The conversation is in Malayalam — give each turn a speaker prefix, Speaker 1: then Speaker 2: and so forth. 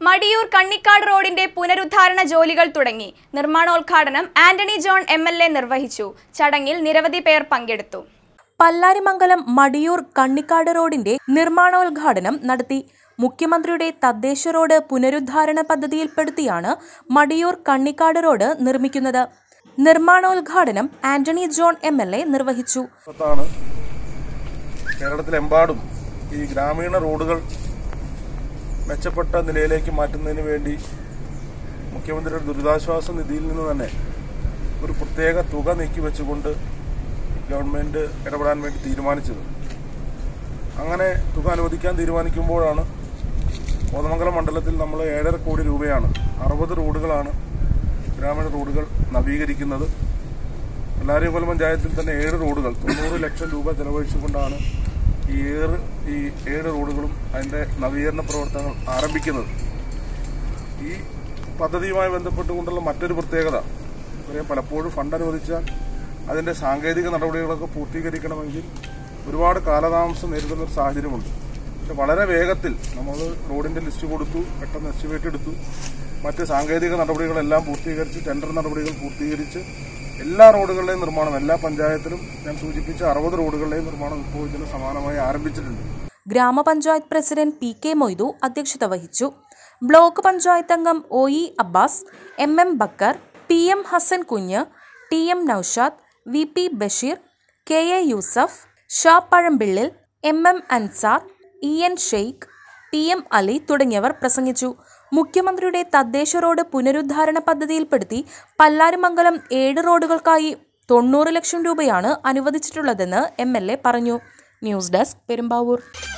Speaker 1: മടിയൂർ കണ്ണിക്കാട് റോഡിന്റെ പുനരുദ്ധാരണ ജോലികൾ തുടങ്ങി നിർമ്മാണോദ്ഘാടനം Antony John M L A നിർവഹിച്ചു ചടങ്ങിൽ നിരവധി പേർ പങ്കെടുത്തു
Speaker 2: പല്ലാരിമംഗലം മടിയൂർ കണ്ണിക്കാട് റോഡിന്റെ നിർമ്മാണോദ്ഘാടനം നടത്തി മുഖ്യമന്ത്രിയുടെ തദ്ദേശ റോഡ് പുനരുദ്ധാരണ പദ്ധതിയിൽപ്പെടുത്തിയാണ് മടിയൂർ കണ്ണിക്കാട് റോഡ് നിർമ്മിക്കുന്നത് നിർമ്മാണോദ്ഘാടനം Antony John M L A നിർവഹിച്ചു
Speaker 3: ാണ് കേരളത്തിലെമ്പാടും ഈ ഗ്രാമീണ റോഡുകൾ മെച്ചപ്പെട്ട നിലയിലേക്ക് മാറ്റുന്നതിന് വേണ്ടി മുഖ്യമന്ത്രിയുടെ ദുരിതാശ്വാസ നിധിയിൽ നിന്ന് തന്നെ ഒരു പ്രത്യേക തുക നീക്കി വെച്ചുകൊണ്ട് ഗവൺമെന്റ് ഇടപെടാൻ വേണ്ടി തീരുമാനിച്ചത് അങ്ങനെ തുക അനുവദിക്കാൻ തീരുമാനിക്കുമ്പോഴാണ് കോതമംഗലം മണ്ഡലത്തിൽ നമ്മൾ ഏഴര കോടി രൂപയാണ് അറുപത് റോഡുകളാണ് ഗ്രാമീണ റോഡുകൾ നവീകരിക്കുന്നത് എല്ലാരിയംകുളം പഞ്ചായത്തിൽ തന്നെ ഏഴ് റോഡുകൾ തൊണ്ണൂറ് ലക്ഷം രൂപ ചെലവഴിച്ചുകൊണ്ടാണ് ഈ ഏഴ് ഈ ഏഴ് റോഡുകളും അതിന്റെ നവീകരണ പ്രവർത്തനങ്ങൾ ആരംഭിക്കുന്നത് ഈ പദ്ധതിയുമായി ബന്ധപ്പെട്ടുകൊണ്ടുള്ള മറ്റൊരു പ്രത്യേകത പറയാം പലപ്പോഴും ഫണ്ട് അനുവദിച്ചാൽ അതിന്റെ സാങ്കേതിക നടപടികളൊക്കെ പൂർത്തീകരിക്കണമെങ്കിൽ ഒരുപാട് കാലതാമസം നേരിടുന്ന ഒരു സാഹചര്യമുണ്ട് പക്ഷെ വളരെ വേഗത്തിൽ നമ്മൾ റോഡിന്റെ ലിസ്റ്റ് കൊടുത്തു പെട്ടെന്ന് എസ്റ്റിമേറ്റ് എടുത്തു മറ്റ് സാങ്കേതിക നടപടികളെല്ലാം പൂർത്തീകരിച്ച് ടെൻഡർ നടപടികൾ പൂർത്തീകരിച്ച് എല്ലാ റോഡുകളുടെയും നിർമ്മാണം എല്ലാ പഞ്ചായത്തിലും ഞാൻ സൂചിപ്പിച്ച അറുപത് റോഡുകളുടെയും നിർമ്മാണം ഇപ്പോൾ ഇതിന് സമാനമായി ആരംഭിച്ചിട്ടുണ്ട്
Speaker 2: ഗ്രാമപഞ്ചായത്ത് പ്രസിഡന്റ് പി കെ മൊയ്തു അധ്യക്ഷത വഹിച്ചു ബ്ലോക്ക് പഞ്ചായത്ത് അംഗം O E Abbas M M Bakkar P M Hasan Kunju T M Noushad V P Basheer K A Yusuf Sha Pazhampillil M M Ansar E N Sheikh P M Ali തുടങ്ങിയവർ പ്രസംഗിച്ചു മുഖ്യമന്ത്രിയുടെ തദ്ദേശ റോഡ് പുനരുദ്ധാരണ പദ്ധതിയിൽപ്പെടുത്തി പല്ലാരിമംഗലം ഏഴ് റോഡുകൾക്കായി തൊണ്ണൂറ് ലക്ഷം രൂപയാണ് അനുവദിച്ചിട്ടുള്ളതെന്ന് എം എൽ എ പറഞ്ഞു ന്യൂസ് ഡെസ്ക് പെരുമ്പാവൂർ